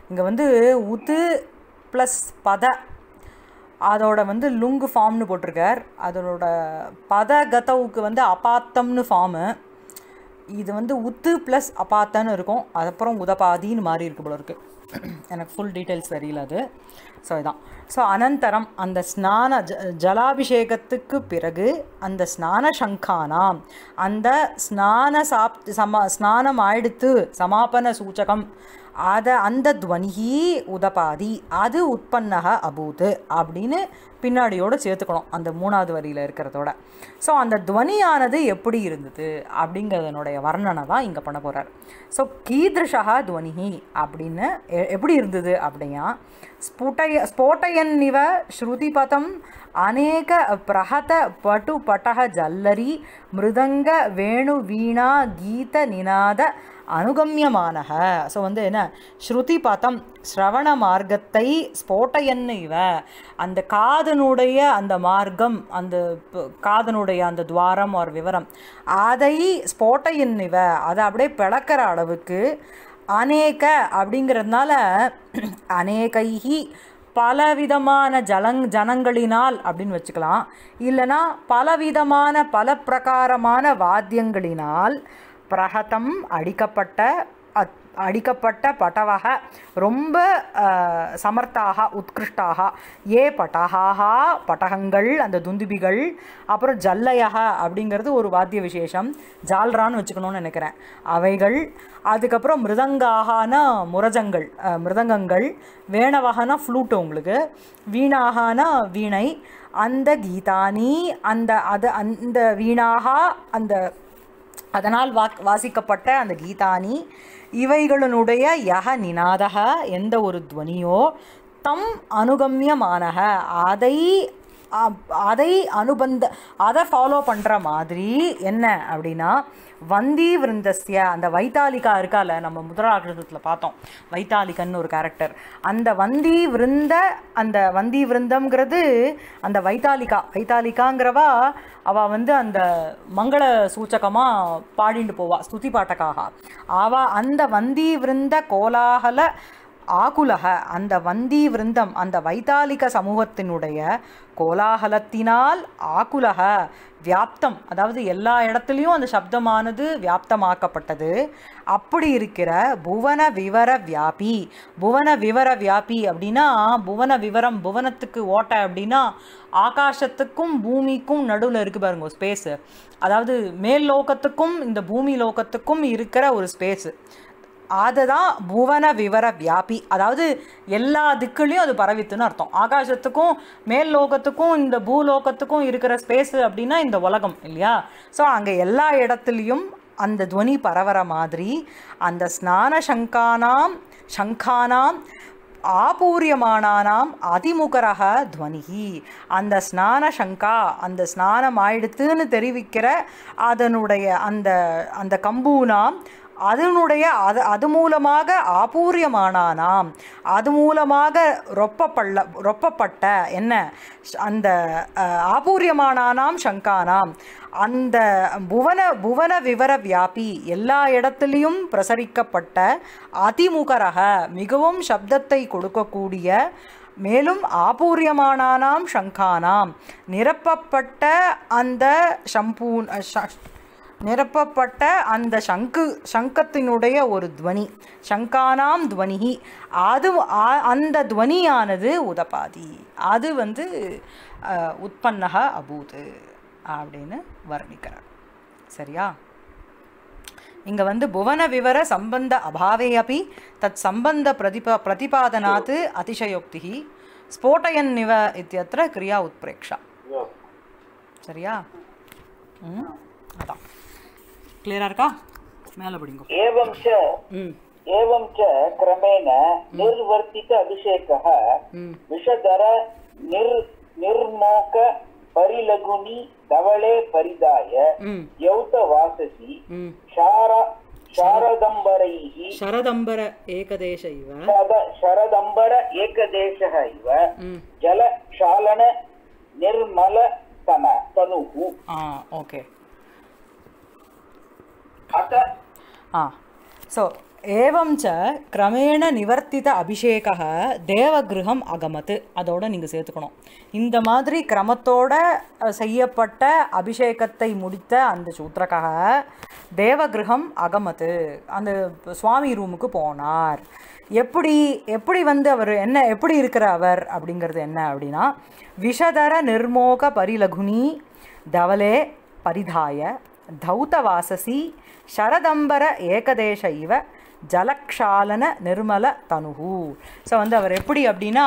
இங்கே வந்து உத்து ப்ளஸ் பத அதோட வந்து லுங்கு ஃபார்ம்னு போட்டிருக்கார் அதோட பத கதவுக்கு வந்து அபாத்தம்னு ஃபார்மு இது வந்து உத்து ப்ளஸ் அபாத்தன்னு இருக்கும் அதுக்கப்புறம் உதபாதின்னு மாறி இருக்கு போல இருக்கு எனக்கு ஃபுல் டீட்டெயில்ஸ் தெரியல அது ஸோ இதான் ஸோ அனந்தரம் அந்த ஸ்நான ஜ ஜலாபிஷேகத்துக்கு பிறகு அந்த ஸ்நான சங்கானாம் அந்த ஸ்நான சாப் சம ஸ்நானம் ஆயிடுத்து சமாபன சூச்சகம் அத அந்த துவனிகி உதபாதி அது உற்பன்னக அபூத் அப்படின்னு பின்னாடியோட சேர்த்துக்கணும் அந்த மூணாவது வரியில் இருக்கிறதோட ஸோ அந்த துவனியானது எப்படி இருந்தது அப்படிங்கிறதனுடைய வர்ணனை தான் இங்கே பண்ண போகிறார் ஸோ கீதிருஷா துவனிகி அப்படின்னு எ- எப்படி இருந்தது அப்படின்னா ஸ்புட்டய ஸ்போட்டயன்னிவ ஸ்ருதிபதம் அநேக பிரஹத பட்டு பட்டக ஜல்லரி மிருதங்க வேணு வீணா கீத நிநாத அனுகமியமானக ஸோ வந்து என்ன ஸ்ருதி பதம் ஸ்ரவண மார்க்கத்தை ஸ்போட்டயன்னு இவ அந்த காதனுடைய அந்த மார்க்கம் அந்த ப- காதனுடைய அந்த துவாரம் ஒரு விவரம் அதை ஸ்போட்டயன் இவ அதை அப்படியே பிளக்கிற அளவுக்கு அநேக அப்படிங்கிறதுனால அநேகைஹி பலவிதமான ஜலங் ஜனங்களினால் அப்படின்னு வச்சுக்கலாம் இல்லைனா பலவிதமான பல பிரகாரமான வாத்தியங்களினால் பிரகதம் அடிக்கப்பட்ட அத் அடிக்கப்பட்ட பட்டவக ரொம்ப அஹ், சமர்த்தாக உத்கிருஷ்டாக ஏ பட்டகாக பட்டகங்கள் அந்த துந்துபிகள் அப்புறம் ஜல்லயக அப்படிங்கிறது ஒரு வாத்திய விசேஷம் ஜால்ரான்னு வச்சுக்கணும்னு நினைக்கிறேன் அவைகள் அதுக்கப்புறம் மிருதங்காகனா முரஜங்கள் அஹ், மிருதங்கங்கள் வேணவகனா ஃப்ளூட்டு உங்களுக்கு வீணாகனா வீணை அந்த கீதானி அந்த அது அந்த வீணாகா அந்த அதனால் வாக் வாசிக்கப்பட்ட அந்த கீதானி இவைகளினுடைய யக நிநாதக எந்த ஒரு துவனியோ தம் அனுகமியமானக அதை அப்- அதை அனுபந்த அதை ஃபாலோ பண்ணுற மாதிரி என்ன அப்படின்னா வந்தி விருந்தஸ்ய அந்த வைத்தாலிகா இருக்கால நம்ம முதலாகிருதத்தில் பார்த்தோம் வைத்தாலிகன்னு ஒரு கேரக்டர் அந்த வந்தி விருந்த அந்த வந்தி விருந்தம்ங்கிறது அந்த வைத்தாலிகா வைத்தாலிகாங்கிறவா அவள் வந்து அந்த மங்கள சூச்சகமாக பாடிட்டு போவா ஸ்துதி பாட்டக்காக அவள் அந்த வந்தி விருந்த கோலாகல ஆகுலக அந்த வந்தி விருந்தம் அந்த வைத்தாலிக சமூகத்தினுடைய கோலாகலத்தினால் ஆகுலக வியாப்தம் அதாவது எல்லா இடத்துலையும் அந்த சப்தமானது வியாப்தமாக்கப்பட்டது அப்படி இருக்கிற புவன விவர வியாபி புவன விவர வியாபி அப்படின்னா புவன விவரம் புவனத்துக்கு ஓட்டை அப்படின்னா ஆகாசத்துக்கும் பூமிக்கும் நடுவில் இருக்கு பாருங்க ஸ்பேஸு அதாவது மேல் லோகத்துக்கும் இந்த பூமி லோகத்துக்கும் இருக்கிற ஒரு ஸ்பேஸு அதுதான் புவன விவர வியாபி அதாவது எல்லா திக்குலையும் அது பரவித்துன்னு அர்த்தம் ஆகாசத்துக்கும் மேல் லோகத்துக்கும் இந்த பூலோகத்துக்கும் இருக்கிற ஸ்பேஸ் அப்படின்னா இந்த உலகம் இல்லையா ஸோ அங்கே எல்லா இடத்துலையும் அந்த துவனி பரவற மாதிரி அந்த ஸ்நான சங்கானாம் சங்கானாம் ஆபூரியமானானாம் அதிமுகரக துவனிகி அந்த ஸ்நான சங்கா அந்த ஸ்நானம் ஆயிடுத்துன்னு தெரிவிக்கிற அதனுடைய அந்த அந்த கம்பூனாம் அதனுடைய அது அது மூலமாக ஆபூரியமானானாம் அது மூலமாக ரொப்பப்பள்ள ரொப்பப்பட்ட என்ன ஷ்- அந்த அஹ், ஆபூரியமானானாம் சங்கானாம் அந்த புவன புவன விவர வியாபி எல்லா இடத்துலையும் பிரசரிக்கப்பட்ட அதிமுகரக மிகவும் சப்தத்தை கொடுக்கக்கூடிய மேலும் ஆபூரியமானானாம் சங்கானாம் நிரப்பப்பட்ட அந்த ஷம்பூ ஷ- நிரப்பப்பட்ட அந்த சங்கு சங்கத்தினுடைய ஒரு துவனி சங்கானாம் துவனிகி அது ஆ- அந்த துவனியானது உதபாதி அது வந்து அஹ், உற்பன்னக அபூது அப்படின்னு வர்ணிக்கிறார் சரியா இங்க வந்து புவன விவர சம்பந்த அபாவே அப்பி தத் சம்பந்த பிரதிப பிரதிபாதனாத் அதிசயோக்தி ஸ்போட்டயன் நிவ இத்தியத்திர கிரியா உத்பிரேக்ஷா சரியா ம் அதான் கிளியரா இருக்கா மேலே படிங்கோ एवं च ம் एवं च क्रमेण निर्वर्तित अभिषेकः ம் विषधर निर् निर्मोक परिलघुनि धवले परिधाय ம் यौत वाससि ம் शार शारदम्बरैः शरदम्बर ஏகதேச இவ शरद शरदम्बर एकदेशः इव ம் जलक्षालन निर्मलतन तनुः ஆ ஓகே अत ஆ ஸோ ஏவம் ச கிரமேண நிவர்த்தித அபிஷேக தேவகிருகம் அகமத்து அதோட நீங்கள் சேர்த்துக்கணும் இந்த மாதிரி கிரமத்தோட அஹ், செய்யப்பட்ட அபிஷேகத்தை முடித்த அந்த சூத்திரக்காக தேவகிருகம் அகமத்து அந்த சுவாமி ரூமுக்கு போனார் எப்படி எப்படி வந்து அவர் என்ன எப்படி இருக்கிற அவர் அப்படிங்கிறது என்ன அப்படின்னா விஷதர நிர்மோக பரிலகுனி தவலே பரிதாய தௌதவாசசி சரதம்பர ஏகதேச இவ ஜலக்ஷாலன நிர்மல தனுகு ஸோ வந்து அவர் எப்படி அப்படின்னா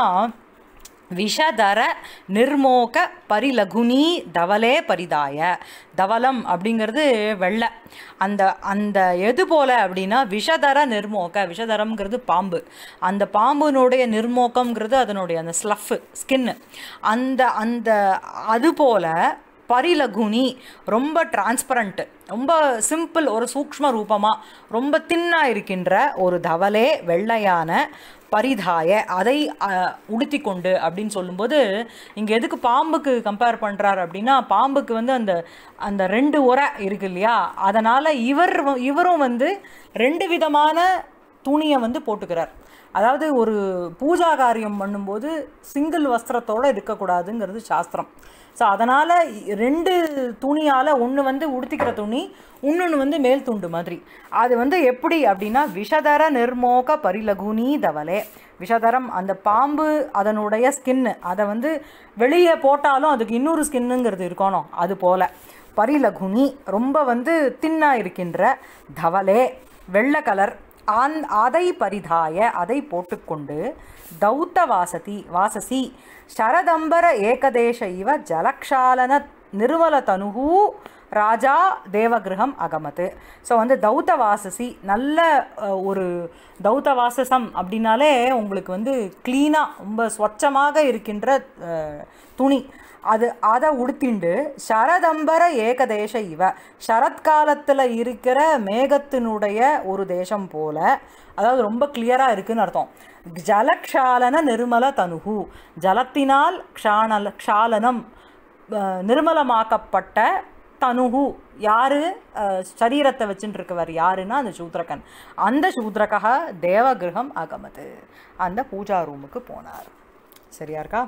விஷதர நிர்மோக பரிலகுனி தவலே பரிதாய தவலம் அப்படிங்கிறது வெள்ளை அந்த அந்த எது போல அப்படின்னா விஷதர நிர்மோக விஷதரம்ங்கிறது பாம்பு அந்த பாம்புனுடைய நிர்மோகம்ங்கிறது அதனுடைய அந்த ஸ்லஃப் ஸ்கின்னு அந்த அந்த அது போல பரிலகுனி ரொம்ப டிரான்ஸ்பரண்ட் ரொம்ப சிம்பிள் ஒரு சூக்ஷ்ம ரூபமாக ரொம்ப தின்னாக இருக்கின்ற ஒரு தவலே வெள்ளையான பரிதாய அதை அஹ், உடுத்தி கொண்டு அப்படின்னு சொல்லும்போது இங்கே எதுக்கு பாம்புக்கு கம்பேர் பண்ணுறார் அப்படின்னா பாம்புக்கு வந்து அந்த அந்த ரெண்டு உரை இருக்கு இல்லையா அதனால் இவர் வ- இவரும் வந்து ரெண்டு விதமான துணியை வந்து போட்டுக்கிறார் அதாவது ஒரு பூஜா காரியம் பண்ணும்போது சிங்கிள் வஸ்திரத்தோடு இருக்கக்கூடாதுங்கிறது சாஸ்திரம் ஸோ அதனால் ரெண்டு துணியால் ஒன்று வந்து உடுத்திக்கிற துணி இன்னொன்று வந்து மேல் துண்டு மாதிரி அது வந்து எப்படி அப்படின்னா விஷதர நிர்மோக பரிலகுனி தவலே விஷதரம் அந்த பாம்பு அதனுடைய ஸ்கின்னு அதை வந்து வெளியே போட்டாலும் அதுக்கு இன்னொரு ஸ்கின்னுங்கிறது இருக்கணும் அது போல் பரிலகுனி ரொம்ப வந்து தின்னாக இருக்கின்ற தவலே வெள்ளை கலர் அந் அதை பரிதாய அதை போட்டுக்கொண்டு தௌத்த வாசதி வாசசி சரதம்பர ஏகதேச இவ ஜலக்ஷாலன நிர்மல தனுகு ராஜா தேவகிரகம் அகமத்து ஸோ வந்து தௌத்த வாசசி நல்ல அஹ், ஒரு தௌத்த வாசசம் அப்படின்னாலே உங்களுக்கு வந்து க்ளீனாக ரொம்ப ஸ்வச்சமாக இருக்கின்ற அஹ், துணி அது அதை உடுத்திண்டு சரதம்பர ஏகதேச இவ சரத்காலத்தில் இருக்கிற மேகத்தினுடைய ஒரு தேசம் போல அதாவது ரொம்ப கிளியராக இருக்குன்னு அர்த்தம் ஜலக்ஷாலன நிர்மல தனுகு ஜலத்தினால் க்ஷானல க்ஷாலனம் அஹ், நிர்மலமாக்கப்பட்ட தனுகு யாரு அஹ், சரீரத்தை வச்சுட்டு இருக்கவர் யாருன்னா அந்த சூத்ரகன் அந்த சூத்ரகா தேவகிரகம் அகமது அந்த பூஜா ரூமுக்கு போனார் சரியா இருக்கா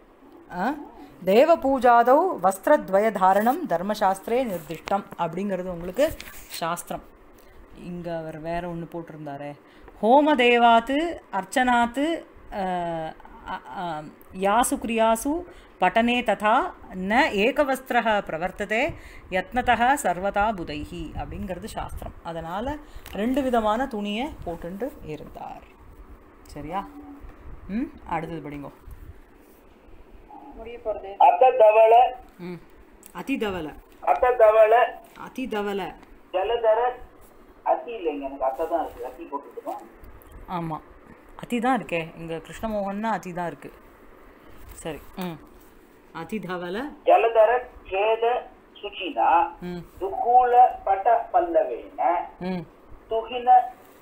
ஆ? தேவ பூஜாதௌ வஸ்திரத்வய தாரணம் தர்மசாஸ்திரே நிர்திஷ்டம் அப்படிங்கிறது உங்களுக்கு சாஸ்திரம் இங்கே அவர் வேற ஒன்று போட்டிருந்தாரே ஹோம தேவாத்து அர்ச்சனாத்து அஹ், அ- அ- யாசு கிரியாசு பட்டனே ததா ந ஏகவஸ்திரः பிரவர்த்ததே யத்னதः சர்வதா புதைஹி அப்படிங்கிறது சாஸ்திரம் அதனால் ரெண்டு விதமான துணியை போட்டுண்டு இருந்தார் சரியா ம் அடுத்தது படிங்கோ முடிய போறது அத்த தவள ம் அதிதவல அத்த தவள அதிதவல ஜலதர அத்தி இல்லைங்க எனக்கு அத்தை தான் இருக்கு அத்தி போட்டுருக்கோம் ஆமாம் அதி தான் இருக்கே இங்கே கிருஷ்ணமோகன்னா அதி தான் இருக்கு சரி ம் அதிதவல ஜலதர ಛೇದ ಶುಚಿನ ம் ದುಕೂಲ ಪಟ ಪಲ್ಲವೇನ ம் ತುಹಿನ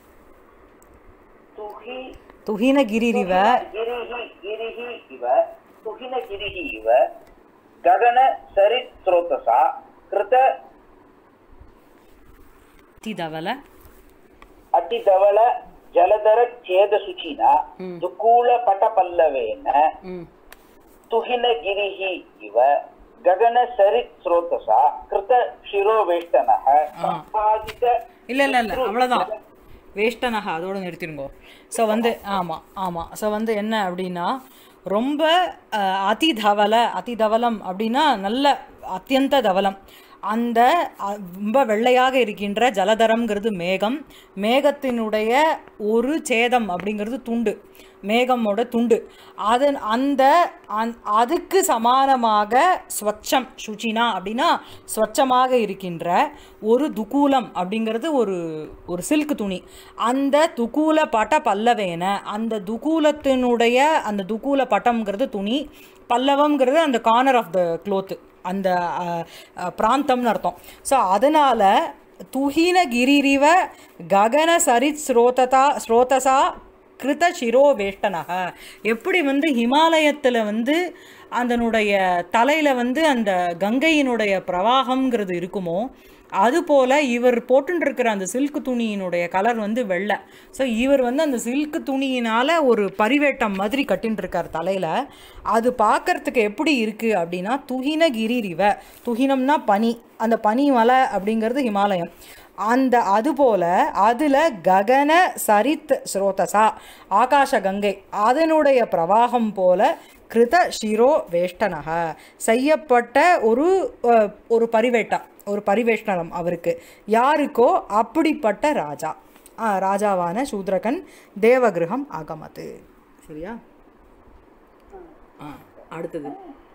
ತುಹಿ துஹின கிரிரிவ ಗಿರಿಹಿ ಗಿರಿಹಿ ಇವ ತುಹಿನ ಗಿರಿಹಿ ಇವ ಗಗನ ಸರಿತ್ ಸ್ರೋತಸ ಕೃತ அதிதவல ಅತಿ ಧವಳ ಜಲಧರ ಛೇದ ಶುಚಿನ ಹ್ಮ್. ದುಕೂಲ ಪಟ ಪಲ್ಲವೇನ ம் ತುಹಿನ ಗಿರಿಹಿ ಇವ ಗಗನ ಸರಿತ್ ಸ್ರೋತಸ ಕೃತ ಶಿರೋವೇಷ್ಟನ ಸಂಪಾದಿತ இல்லை இல்லை இல்லை அவ்வளோதான் வேஷ்டனகா அதோட நிறுத்திடுங்கோ ஸோ வந்து ஆமாம் ஆமாம் ஸோ வந்து என்ன அப்படின்னா ரொம்ப அஹ், அதிதவல அதிதவலம் அப்படின்னா நல்ல அத்தியந்த தவலம் அந்த அ- ரொம்ப வெள்ளையாக இருக்கின்ற ஜலதரம்ங்கிறது மேகம் மேகத்தினுடைய ஒரு சேதம் அப்படிங்கிறது துண்டு மேகமோட துண்டு அதன் அந்த அந்- அதுக்கு சமானமாக ஸ்வச்சம் சுச்சினா அப்படின்னா ஸ்வச்சமாக இருக்கின்ற ஒரு துகூலம் அப்படிங்கிறது ஒரு ஒரு சில்க் துணி அந்த துகூல பட பல்லவேன அந்த துகூலத்தினுடைய அந்த துகூல பட்டம்ங்கிறது துணி பல்லவம்ங்கிறது அந்த கார்னர் ஆஃப் த க்ளோத்து அந்த அஹ், அஹ், பிராந்தம்னு அர்த்தம் ஸோ அதனால் துஹின கிரிரிவ ககன சரித் ஸ்ரோததா ஸ்ரோதசா கிருத சிரோ வேஷ்டனக எப்படி வந்து ஹிமாலயத்தில் வந்து அதனுடைய தலையில வந்து அந்த கங்கையினுடைய பிரவாகம்ங்கிறது இருக்குமோ அதுபோல இவர் போட்டுருக்கிற அந்த சில்க் துணியினுடைய கலர் வந்து வெள்ளை ஸோ இவர் வந்து அந்த சில்க் துணியினால ஒரு பரிவேட்டம் மாதிரி கட்டின்னு இருக்கார் தலையில அது பார்க்கறதுக்கு எப்படி இருக்கு அப்படின்னா துகின கிரிரிவ துகினம்னா பனி அந்த பனி மலை அப்படிங்கிறது ஹிமாலயம் அந்த அதுபோல அதுல ககன சரித் ஸ்ரோதசா ஆகாஷ கங்கை அதனுடைய பிரவாகம் போல கிருத ஷிரோ வேஷ்டனக செய்யப்பட்ட ஒரு அஹ், ஒரு பரிவேட்டம் ஒரு பரிவேஷ்டனம் அவருக்கு யாருக்கோ அப்படிப்பட்ட ராஜா ஆ, ராஜாவான சூத்ரகன் தேவகிருகம் அகமது சரியா ஆ, அடுத்தது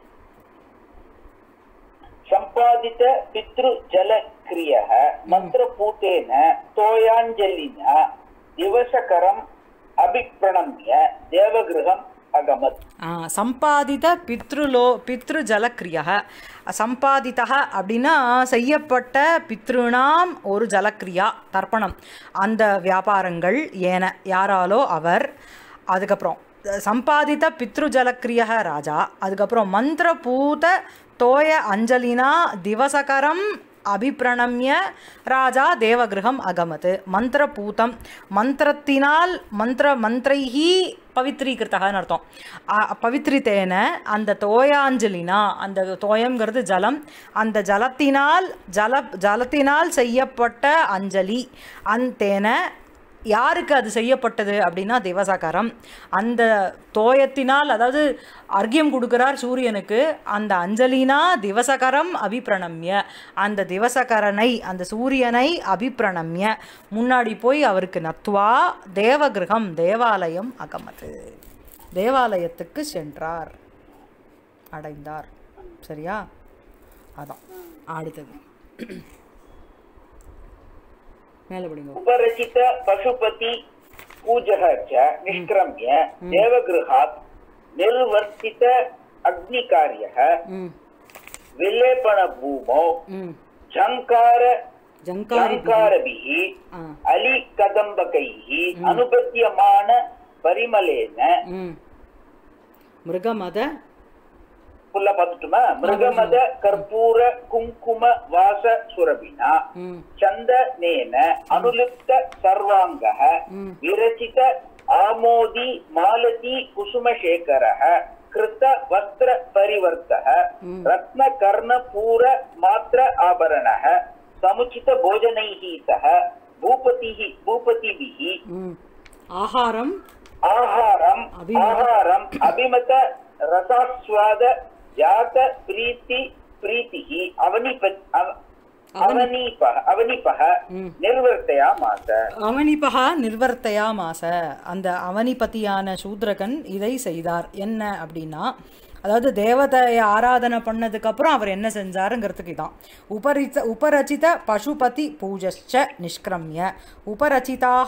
सम्पादित पितृजलक्रियः मन्त्रपूतेन तोयाञ्जलिना दिवसकरम् अभिप्रणम्य देवगृहम् अगमत् ஆ, சம்பாதித பித்ருலோ பித்ரு ஜலக்கிரியா சம்பாதிதா அப்படின்னா செய்யப்பட்ட பித்ருணாம் ஒரு ஜலக்கிரியா தர்ப்பணம் அந்த வியாபாரங்கள் ஏன யாராலோ அவர் அதுக்கப்புறம் சம்பாதித்த பித்ரு ஜலக்கிரிய ராஜா அதுக்கப்புறம் மந்திரபூத தோய அஞ்சலினா திவசகரம் அபிப்பிரணம்ய ராஜா தேவகிரகம் அகமத் மந்திரபூதம் மந்திரத்தினால் மந்திர மந்திரைஹி பவித்ரீகிருத்தகன்னு அர்த்தம் அ- பவித்ரித்தேன அந்த தோயாஞ்சலினா அந்த தோயம்ங்கிறது ஜலம் அந்த ஜலத்தினால் ஜல ஜலத்தினால் செய்யப்பட்ட அஞ்சலி அந்தேன யாருக்கு அது செய்யப்பட்டது அப்படின்னா திவசகரம் அந்த தோயத்தினால் அதாவது அர்க்கியம் கொடுக்கிறார் சூரியனுக்கு அந்த அஞ்சலினா திவசகரம் அபிப்பிரணம்ய அந்த திவசகரனை அந்த சூரியனை அபிப்பிரணம்ய முன்னாடி போய் அவருக்கு நத்துவா தேவகிரகம் தேவாலயம் அகமது தேவாலயத்துக்கு சென்றார் அடைந்தார் சரியா அதான் அடுத்தது மேலே படிங்க उपरचित पशुपति पूजः च निष्क्रम्य देवगृहात् निर्वर्तित अग्निकार्यः ம் विलेपनभूमौ ம் झङ्कार ஜங்காரி झङ्कारभिः ஆ अलिकदम्बकैः अनुबध्यमान परिमलेन ம் மிருகமத फुल्ल पतुटुम मृगमद कर्पूर कुङ्कुम वास सुरभिना ம் चन्दनेन अनुलिप्त सर्वाङ्गः ம் विरचित आमोदी मालती कुसुमशेखरः कृत वस्त्र परिवर्तः ம். रत्नकर्णपूर मात्र आभरणः समुचित भोजनैः सह भूपतिः भूपतिभिः ம் ஆகாரம் आहारम् अभिमत- आहारम् अभिमत रसास्वाद जात प्रीति प्रीतिः अवनिप अव- अवनीपः अवनिपः ம். निर्वर्तयामास அவனிபகா நிர்வர்த்தையா மாச அந்த அவனிபதியான சூத்ரகன் இதை செய்தார் என்ன அப்படின்னா அதாவது தேவதையை ஆராதனை பண்ணதுக்கப்புறம் அவர் என்ன செஞ்சாருங்கிறதுக்கு இதான் உபரித்த உபரச்சித பசுபதி பூஜஸ்ச நிஷ்கிரமிய உபரச்சிதாக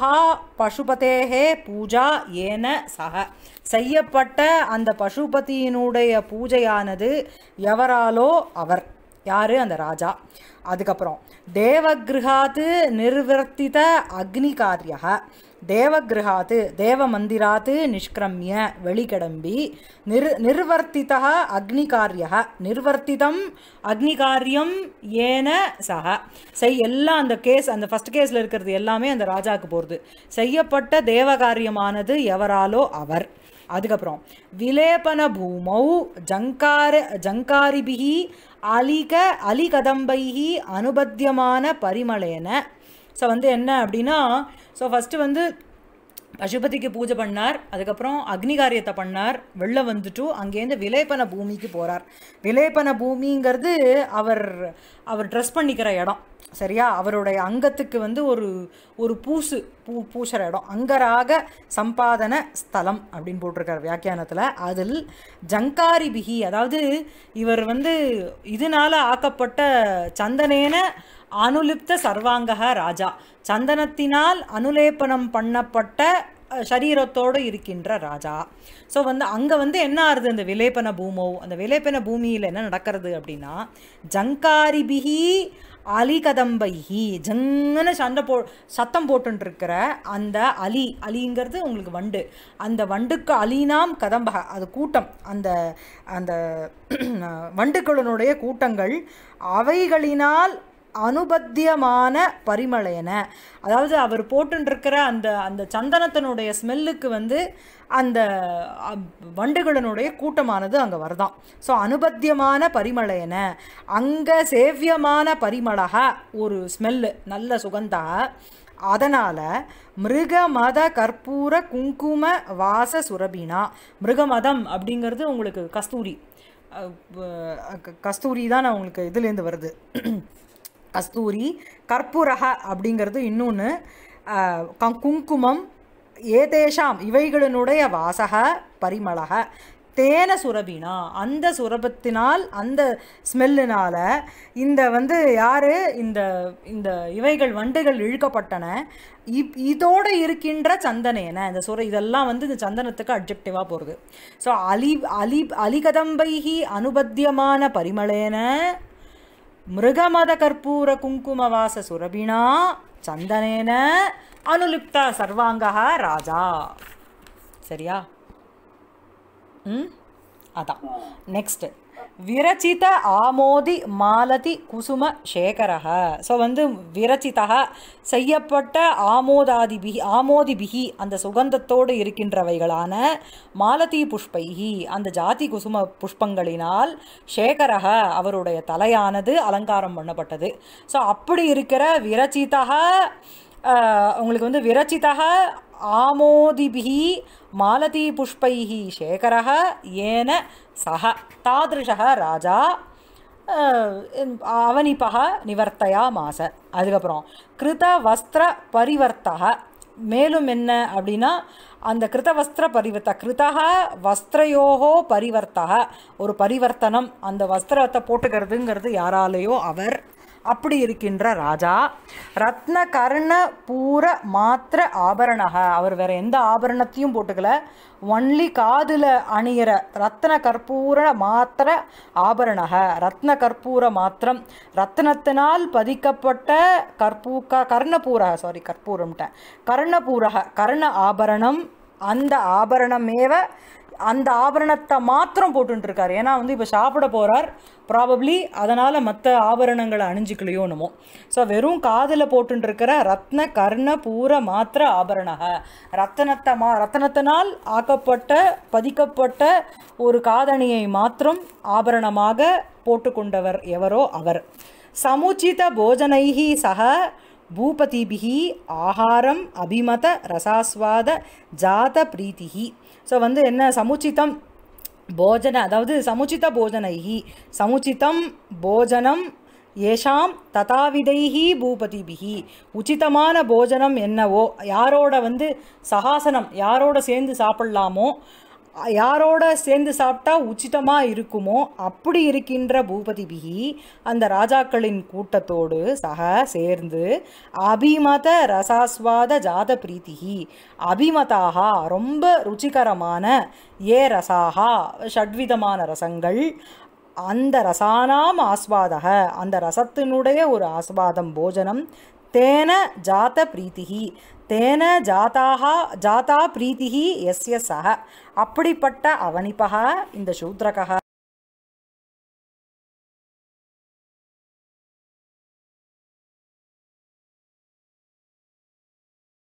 பசுபதேகே பூஜா ஏன சக செய்யப்பட்ட அந்த பசுபதியினுடைய பூஜையானது எவராலோ அவர் யாரு அந்த ராஜா அதுக்கப்புறம் தேவகிருஹாத்து நிர்வர்த்தித அக்னிகாரிய தேவகிருஹாத்து தேவ மந்திராத்து நிஷ்கிரமிய வெளிக்கிளம்பி நிர் நிர்வர்த்தித அக்னிகாரிய நிர்வர்த்திதம் அக்னிகாரியம் ஏன சக செய் எல்லாம் அந்த கேஸ் அந்த ஃபர்ஸ்ட் கேஸில் இருக்கிறது எல்லாமே அந்த ராஜாவுக்கு போகிறது செய்யப்பட்ட தேவகாரியமானது எவராலோ அவர் அதுக்கப்புறம் விலேபன பூமௌ ஜங்கார ஜங்காரிபிகி அலிக அலிகதம்பைஹி அனுபத்தியமான பரிமளேன ஸோ வந்து என்ன அப்படின்னா ஸோ ஃபஸ்ட்டு வந்து பசுபதிக்கு பூஜை பண்ணார் அதுக்கப்புறம் அக்னி காரியத்தை பண்ணார் வெளில வந்துட்டு அங்கேருந்து விலேபன பூமிக்கு போகிறார் விலேபன பூமிங்கிறது அவர் அவர் ட்ரெஸ் பண்ணிக்கிற இடம் சரியா அவருடைய அங்கத்துக்கு வந்து ஒரு ஒரு பூசு பூ பூசுகிற இடம் அங்கராக சம்பாதன ஸ்தலம் அப்படின்னு போட்டிருக்கார் வியாக்கியானத்தில் அதில் ஜங்காரி பிகி அதாவது இவர் வந்து இதனால ஆக்கப்பட்ட சந்தனேன அனுலிப்த சர்வாங்கக ராஜா சந்தனத்தினால் அனுலேபனம் பண்ணப்பட்ட அஹ், சரீரத்தோடு இருக்கின்ற ராஜா ஸோ வந்து அங்கே வந்து என்ன ஆறுது அந்த விலேபன பூமோ அந்த விலேபன பூமியில் என்ன நடக்கிறது அப்படின்னா ஜங்காரிபிகி அலிகதம்பைஹி ஜங்குன்னு சண்டை போ சத்தம் போட்டுருக்கிற அந்த அலி அலிங்கிறது உங்களுக்கு வண்டு அந்த வண்டுக்கு அலினாம் கதம்பக அது கூட்டம் அந்த அந்த வண்டுக்களினுடைய கூட்டங்கள் அவைகளினால் அனுபத்தியமான பரிமளையன அதாவது அவர் போட்டுருக்கிற அந்த அந்த சந்தனத்தினுடைய ஸ்மெல்லுக்கு வந்து அந்த அ, வண்டுகளினுடைய கூட்டமானது அங்கே வருதாம் ஸோ அனுபத்தியமான பரிமளையன அங்கே சேவியமான பரிமளக ஒரு ஸ்மெல்லு நல்ல சுகந்தா அதனால் மிருகமத கற்பூர குங்கும வாச சுரபினா மிருகமதம் அப்படிங்கிறது உங்களுக்கு கஸ்தூரி அஹ், அஹ், கஸ்தூரி தான் நான் உங்களுக்கு இதுலேருந்து வருது கஸ்தூரி கற்பூரக அப்படிங்கிறது இன்னொன்று குங்குமம் ஏதேஷாம் இவைகளினுடைய வாசக பரிமளக தேன சுரபினா அந்த சுரபத்தினால் அந்த ஸ்மெல்லினால் இந்த வந்து யார் இந்த இந்த இவைகள் வண்டுகள் இழுக்கப்பட்டன இப் இதோடு இருக்கின்ற சந்தனேன இந்த சுர இதெல்லாம் வந்து இந்த சந்தனத்துக்கு அப்ஜெக்டிவாக போகிறது ஸோ அலி அலி அலிகதம்பைகி அனுபத்தியமான பரிமளேன மிருகமத கற்பூர குங்குமவாச சுரபிணா சந்தனேன அனுலிப்த சர்வாங்கா ராஜா சரியா ம் அதான் நெக்ஸ்ட் விரச்சித ஆமோதி மாலதி குசும சேகரக ஸோ வந்து விரச்சிதா செய்யப்பட்ட ஆமோதாதிபிகி ஆமோதிபிகி அந்த சுகந்தத்தோடு இருக்கின்றவைகளான மாலதி புஷ்பைகி அந்த ஜாதி குசும புஷ்பங்களினால் சேகரக அவருடைய தலையானது அலங்காரம் பண்ணப்பட்டது ஸோ அப்படி இருக்கிற விரச்சிதா ஆஹ், உங்களுக்கு வந்து விரச்சிதா ஆமோதிபிஹி மாலதி புஷ்பைஹி சேகரः ஏன சக தாதிருஷः ராஜா அவனிப்பக நிவர்த்தையா மாச அதுக்கப்புறம் கிருத வஸ்திர பரிவர்த்தக மேலும் என்ன அப்படின்னா அந்த கிருத வஸ்திர பரிவர்த்த கிருதக வஸ்திரயோகோ பரிவர்த்தக ஒரு பரிவர்த்தனம் அந்த வஸ்திரத்தை போட்டுக்கிறதுங்கிறது யாராலேயோ அவர் அப்படி இருக்கின்ற ராஜா ரத்ன கர்ண பூர மாத்திர ஆபரணக அவர் வேற எந்த ஆபரணத்தையும் போட்டுக்கல ஒன்லி காதில் அணியிற ரத்ன கற்பூர மாத்திர ஆபரணக ரத்ன கற்பூர மாத்திரம் ரத்னத்தினால் பதிக்கப்பட்ட கற்பூ க கர்ணபூரக சாரி கற்பூரம்ட்டேன் கர்ணபூரக கர்ண ஆபரணம் அந்த ஆபரணமேவ அந்த ஆபரணத்தை மாத்திரம் போட்டுட்டு இருக்காரு ஏன்னா வந்து இப்போ சாப்பிட போகிறார் ப்ராபப்ளி அதனால் மற்ற ஆபரணங்களை அணிஞ்சிக்கலையோ என்னமோ ஸோ வெறும் காதில் போட்டுட்டு இருக்கிற ரத்ன கர்ண பூர மாத்திர ஆபரணக ரத்தனத்தை மா ரத்தனத்தினால் ஆக்கப்பட்ட பதிக்கப்பட்ட ஒரு காதணியை மாத்திரம் ஆபரணமாக போட்டுக்கொண்டவர் எவரோ அவர் சமுச்சித போஜனைஹி சக பூபதிபிகி ஆகாரம் அபிமத ரசாஸ்வாத ஜாத பிரீத்திகி ஸோ வந்து என்ன சமுச்சிதம் போஜன அதாவது சமுச்சித போஜனைஹி சமுச்சிதம் போஜனம் ஏஷாம் ததாவிதைஹி பூபதிபிகி உச்சிதமான போஜனம் என்னவோ யாரோட வந்து சகாசனம் யாரோட சேர்ந்து சாப்பிட்லாமோ யாரோட சேர்ந்து சாப்பிட்டா உச்சிதமாக இருக்குமோ அப்படி இருக்கின்ற பூபதிபிகி அந்த ராஜாக்களின் கூட்டத்தோடு சக சேர்ந்து அபிமத ரசாஸ்வாத ஜாத பிரீத்திகி அபிமதாக ரொம்ப ருச்சிகரமான ஏ ரசாகா ஷட்விதமான ரசங்கள் அந்த ரசானாம் ஆஸ்வாதக அந்த ரசத்தினுடைய ஒரு ஆஸ்வாதம் போஜனம் தேன ஜாத பிரீத்திகி தேன ஜாதாக ஜாதா பிரீத்திகி எஸ்ய சக அப்படிப்பட்ட அவனிப்பக இந்த சூத்ரகः